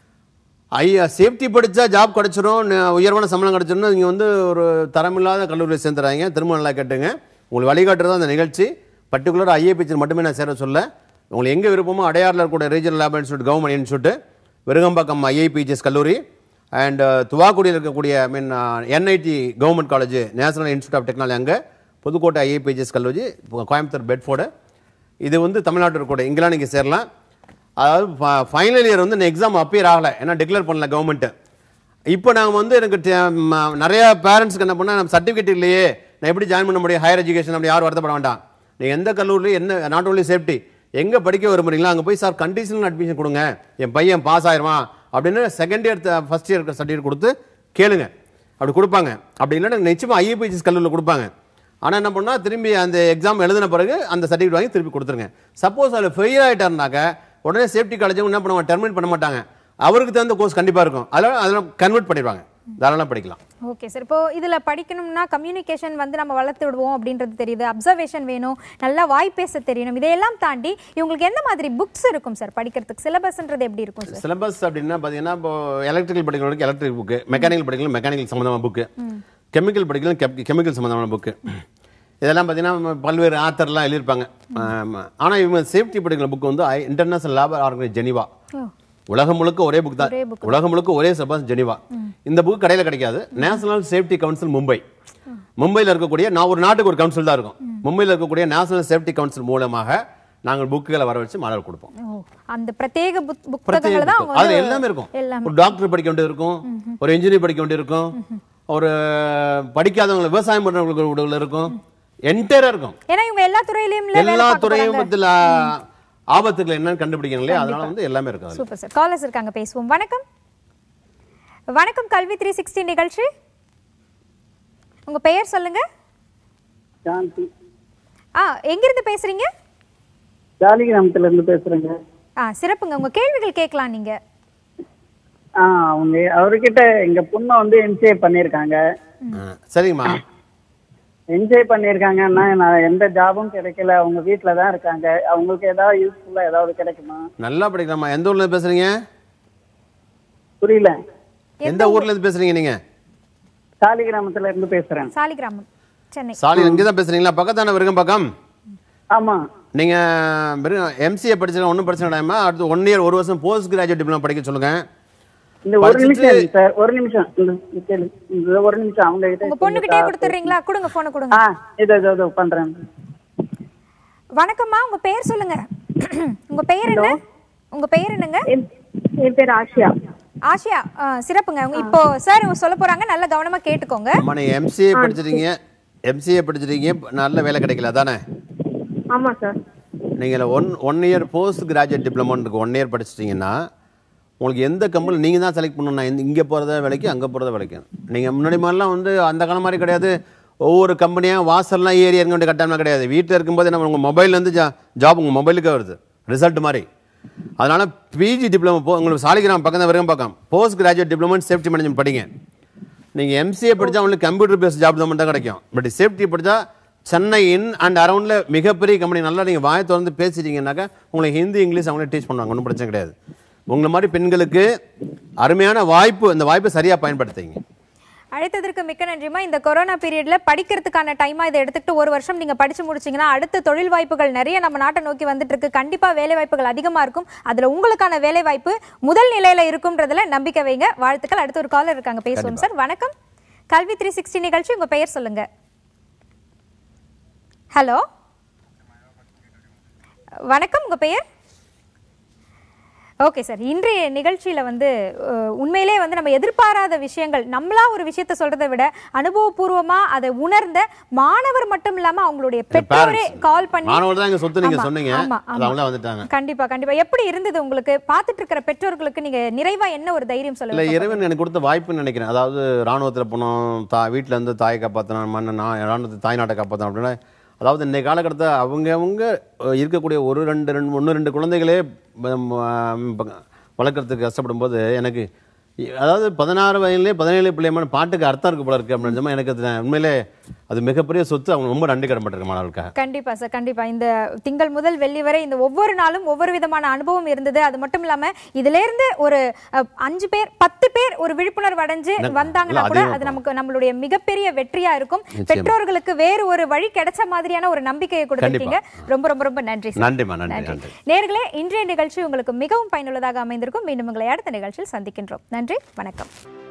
ஐயா சேஃப்டி படித்தா ஜாப் கிடச்சிரும் ந- உயர்வான சம்பளம் கிடச்சிரும் நீங்கள் வந்து ஒரு தரமில்லாத கல்லூரியில் சேர்ந்துறாங்க திரும்ப நல்லா கேட்டுங்க உங்களுக்கு வழிகாட்டுறது அந்த நிகழ்ச்சி பர்டிகுலர் ஐஏபிச்சு மட்டுமே நான் சேர சொல்ல உங்களுக்கு எங்கே விருப்பமோ அடையாறில் இருக்கக்கூடிய regional lab institute government institute Virugambakkam IIPGS கல்லூரி அண்ட் துவாக்குடியில் இருக்கக்கூடிய I mean NIT government college national institute of technology அங்கே புதுக்கோட்டை ஐஏபிஜிஎஸ் கல்லூரி கோயம்புத்தூர் பெட்ஃபோர்டு இது வந்து தமிழ்நாட்டில் இருக்கக்கூடிய இங்கெல்லாம் நீங்கள் சேரலாம் அதாவது ஃபைனல் இயர் வந்து எக்ஸாம் அப்பியர் ஆகலை ஏன்னா டிக்ளேர் பண்ணல கவர்மெண்ட்டு இப்போ நாங்கள் வந்து எனக்கு தெ- ம- நிறைய பேரண்ட்ஸ்க்கு என்ன பண்ணால் நம்ம சர்டிஃபிகேட் இல்லையே நான் எப்படி ஜாயின் பண்ண முடியும் ஹையர் எஜுகேஷன் அப்படி யாரும் வருத்தப்பட வேண்டாம் நீங்கள் எந்த கல்லூரியில் என்ன நாட் only சேஃப்டி எங்கே படிக்க விரும்புறீங்களோ அங்கே போய் சார் கண்டிஷனல் அட்மிஷன் கொடுங்க என் பையன் பாஸ் ஆயிருவான் அப்படின்னு second year first year certificate கொடுத்து கேளுங்க அப்படி கொடுப்பாங்க அப்படி இல்லைன்னா நிச்சயமாக ஐஏபிஎஸ் கல்லூரியில் கொடுப்பாங்க ஆனால் என்ன பண்ணால் திரும்பி அந்த எக்ஸாம் எழுதின பிறகு அந்த சர்டிஃபிகேட் வாங்கி திருப்பி கொடுத்துருங்க சப்போஸ் அதில் ஃபெயில் ஆகிட்டாருனாக்க உடனே சேஃப்டி காலேஜும் என்ன பண்ணுவாங்க டெர்மினேட் பண்ண மாட்டாங்க அவருக்கு தகுந்த கோர்ஸ் கண்டிப்பாக இருக்கும் அதில் அதில் கன்வெர்ட் பண்ணிடுவாங்க தாராளமாக படிக்கலாம் ஓகே சார் இப்போ இதுல படிக்கணும்னா கம்யூனிகேஷன் வந்து நம்ம வளர்த்து விடுவோம் அப்படின்றது தெரியுது அப்சர்வேஷன் வேணும் நல்லா வாய் பேச தெரியணும் இதையெல்லாம் தாண்டி இவங்களுக்கு எந்த மாதிரி புக்ஸ் இருக்கும் சார் படிக்கிறதுக்கு சிலபஸ்ன்றது எப்படி இருக்கும் சார் சிலபஸ் அப்படின்னா பார்த்தீங்கன்னா இப்போ எலக்ட்ரிக்கல் படிக்கிறவங்களுக்கு எலக்ட்ரிக் புக்கு மெக்கானிக்கல் படிக்கலாம் மெக்கானிக்கல் சம்மந்தமான புக்கு கெமிக்கல் படிக்கலாம் கெமிக்கல் சம்மந்தமான புக்கு இதெல்லாம் பார்த்தீங்கன்னா பல்வேறு ஆத்தர்லாம் எழுதியிருப்பாங்க ஆனால் இவங்க சேஃப்டி படிக்கிற புக் வந்து இன்டர்நேஷனல் லேபர் ஆர்கனைஸ் ஜெனிவா உலகம் முழுக்க ஒரே புக் தான் உலகம் முழுக்க ஒரே சிலபஸ் ஜெனிவா இந்த புக் கடையில் கிடைக்காது நேஷனல் சேஃப்டி கவுன்சில் மும்பை மும்பையில் இருக்கக்கூடிய நான் ஒரு நாட்டுக்கு ஒரு கவுன்சில் தான் இருக்கும் மும்பையில் இருக்கக்கூடிய நேஷனல் சேஃப்டி கவுன்சில் மூலமாக நாங்கள் புக்குகளை வர வச்சு மாணவர் கொடுப்போம் ஓ, அந்த பிரத்யேக புத்- பிரத்யேக புத்தகங்களை தான் book. அவங்க அதுல வந்து- எல்லாமே இருக்கும் எல்லாமே ஒரு டாக்டர் படிக்க வேண்டியது இருக்கும் ஒரு இன்ஜினியர் படிக்க வேண்டியது இருக்கும் ஒரு படிக்காதவங்க விவசாயம் பண்றவங்களுக்கு உள்ள இருக்கும் என்டையரா இருக்கும் ஏன்னா இவங்க எல்லா துறையிலயும் வேலை எல்லா பார்க்க துறையும் போறாங்க. பத்தில ஆபத்துகள் என்னன்னு கண்டுபிடிக்கணும் இல்லையா அதனால வந்து எல்லாமே இருக்கும் அதுல. சூப்பர் சார் காலர்ஸ் இருக்காங்க பேசுவோம் வணக்கம் வணக்கம் கல்வி த்ரீ சிக்ஸ்டி நிகழ்ச்சி உங்க பெயர் சொல்லுங்க சாந்தி ஆ எங்கிருந்து பேசுறீங்க ஜாலிகிராமத்துல இருந்து பேசுறேங்க ஆ சிறப்புங்க உங்க கேள்விகள் கேட்கலாம் நீங்க ஆ அவங்க அவர்கிட்ட எங்க பொண்ணை வந்து என்ஜாய் பண்ணியிருக்காங்க ஆ, சரிங்கம்மா என்ஜாய் பண்ணியிருக்காங்கன்னா நான் எந்த ஜாபும் கிடைக்கல அவங்க வீட்ல தான் இருக்காங்க அவங்களுக்கு ஏதாவது யூஸ்ஃபுல்லா ஏதாவது கிடைக்குமா நல்லா படிக்கலாமா எந்த ஊர்ல இருந்து பேசுறீங்க புரியல எந்த ஊர்ல இருந்து பேசுறீங்க நீங்க சாலிகிராமத்துல இருந்து பேசுறேன் சாலிகிராமம் சென்னை சாலி இங்கே தான் பேசுறீங்களா பக்கத்தான விருகம் பக்கம் ஆமா நீங்க எம்சிஏ படிச்சா ஒன்றும் பிரச்சனை கிடையாம அடுத்து ஒன் இயர் ஒரு வருஷம் போஸ்ட் கிராஜுவேட் டிப்ளமா படிக்க சொல்லுங்க இந்த ஒரு படிச்சுட்டு- நிமிஷம் இருங்க சார் ஒரு நிமிஷம் இந்த கேளு. இந்த ஒரு நிமிஷம் அவங்க கிட்ட உங்க பொண்ணுகிட்டே கொடுத்துறீங்களா கொடுங்க போனை கொடுங்க ஆ இதோ இதோ, இதோ பண்றேன் வணக்கம்மா உங்க பெயர் சொல்லுங்க உங்க பெயர் என்ன உங்க பெயர் என்னங்க என் என் பேர் ஆஷியா ஆஷியா ஆ, சிறப்புங்க உங்க இப்போ சார் சொல்ல போறாங்க நல்ல கவனமா கேட்டுக்கோங்க அம்மா நீங்க எம்சிஏ படிச்சிருக்கீங்க எம்சிஏ படிச்சிருக்கீங்க நல்ல வேலை கிடைக்கல தானே ஆமா சார் நீங்கள் one one year post graduate டிப்ளமோன்னு இருக்கு ஒன் இயர் படிச்சிட்டிங்கன்னா உங்களுக்கு எந்த கம்பெனி நீங்கள் தான் செலக்ட் பண்ணணும் நான் இங்கே போகிறத வேலைக்கு அங்கே போகிறத வேலைக்கு நீங்கள் முன்னாடி மாதிரிலாம் வந்து அந்த காலம் மாதிரி கிடையாது ஒவ்வொரு கம்பெனியாக வாசல்லாம் ஏறி இறங்க வேண்டிய கட்டாயம்லாம் கிடையாது வீட்டில் இருக்கும்போது நம்ம உங்கள் மொபைல்லேருந்து ஜா ஜாப் உங்கள் மொபைலுக்கே வருது ரிசல்ட் மாதிரி அதனால் பிஜி டிப்ளமோ போ உங்களுக்கு சாலிகிராம் பக்கம் தான் வரைக்கும் பார்க்கலாம் post graduate diploma safety management படிங்க நீங்கள் எம்சிஏ படித்தா உங்களுக்கு கம்ப்யூட்டர் பேஸ்ட் ஜாப் தான் மட்டும் தான் கிடைக்கும் பட் சேஃப்டி படித்தா சென்னை இன் அண்ட் அரௌண்டில் மிகப்பெரிய கம்பெனி நல்லா நீங்கள் வாயை திறந்து பேசிட்டீங்கன்னாக்கா உங்களுக்கு ஹிந்தி இங்கிலீஷ் அவங்களே டீச் பண்ணுவாங்க ஒன்றும் பிரச்சனை கிடையாது உங்களை மாதிரி பெண்களுக்கு அருமையான வாய்ப்பு இந்த வாய்ப்பை சரியாக பயன்படுத்திங்க அழைத்ததற்கு மிக்க நன்றிமா இந்த கொரோனா பீரியட்ல படிக்கிறதுக்கான டைமா இதை எடுத்துக்கிட்டு ஒரு வருஷம் நீங்க படிச்சு முடிச்சீங்கன்னா அடுத்த தொழில் வாய்ப்புகள் நிறைய நம்ம நாட்டை நோக்கி வந்துட்டு இருக்கு கண்டிப்பா வேலை வாய்ப்புகள் அதிகமா இருக்கும் அதுல உங்களுக்கான வேலை வாய்ப்பு முதல் நிலையில இருக்கும்ன்றதுல நம்பிக்கை வைங்க வாழ்த்துக்கள் அடுத்த ஒரு காலர் இருக்காங்க பேசுவோம் சார் வணக்கம் கல்வி த்ரீ சிக்ஸ்டி நிகழ்ச்சி உங்க பெயர் சொல்லுங்க ஹலோ வணக்கம் உங்க பெயர் ஓகே சார் இன்றைய நிகழ்ச்சியில வந்து அஹ், உண்மையிலே வந்து நம்ம எதிர்பாராத விஷயங்கள் நம்மளா ஒரு விஷயத்த சொல்றதை விட அனுபவபூர்வமா அதை உணர்ந்த மாணவர் மட்டும் இல்லாம அவங்களுடைய பெற்றோரே parents. கால் பண்ணி மாணவர் தான் இங்க சொத்து நீங்க ஆமா, சொன்னீங்க ஆமா, அது ஆமா. அவங்களே வந்துட்டாங்க கண்டிப்பா கண்டிப்பா எப்படி இருந்தது உங்களுக்கு பார்த்துட்டு இருக்கிற பெற்றோர்களுக்கு நீங்க நிறைவா என்ன ஒரு தைரியம் இல்ல சொல்ல இறைவன் எனக்கு கொடுத்த வாய்ப்புன்னு நினைக்கிறேன் அதாவது ராணுவத்தில் போனோம் தா வீட்டில் இருந்து தாயை காப்பாற்றணும் மண்ணை நான் ராணுவத்தை தாய் நாட்டை காப்பாற்றணும் அப்படின்னா அதாவது இன்னைய காலகட்டத்தில் அவங்க அவங்க அஹ், இருக்கக்கூடிய ஒரு ரெண்டு ரெண்டு ஒன்று ரெண்டு குழந்தைகளே ம், ஆம், ப- வளர்க்கறதுக்கு கஷ்டப்படும் போது எனக்கு இ- அதாவது பதினாறு வயதுலேயே பதினேழு பிள்ளைமான பாட்டுக்கு அர்த்தம் இருக்கு போல இருக்கு அப்படின்னு எனக்கு அது உண்மையிலே அது மிகப்பெரிய சொத்து அவங்க ரொம்ப நன்றி கடன்பட்டிருக்கு மாணவர்களுக்காக கண்டிப்பா சார் கண்டிப்பா இந்த திங்கள் முதல் வெள்ளி வரை இந்த ஒவ்வொரு நாளும் ஒவ்வொரு விதமான அனுபவம் இருந்தது அது மட்டும் இல்லாம இதுல இருந்து ஒரு அஹ், அஞ்சு பேர் பத்து பேர் ஒரு விழிப்புணர்வு அடைஞ்சு இல்ல, வந்தாங்கன்னா இல்ல, கூட அதிகமா அது நமக்கு நம்மளுடைய மிகப்பெரிய வெற்றியா இருக்கும் நிச்சயமா. பெற்றோர்களுக்கு வேறு ஒரு வழி கிடைச்ச மாதிரியான ஒரு நம்பிக்கையை கொடுத்திருக்கீங்க ரொம்ப ரொம்ப ரொம்ப நன்றி சார் நன்றிம்மா நன்றி நன்றி நேர்களே இன்றைய நிகழ்ச்சி உங்களுக்கு மிகவும் பயனுள்ளதாக அமைந்திருக்கும் மீண்டும் உங்களை அடுத்த நிகழ்ச்சியில் சந்திக்கின்றோம் நன்றி வணக்கம்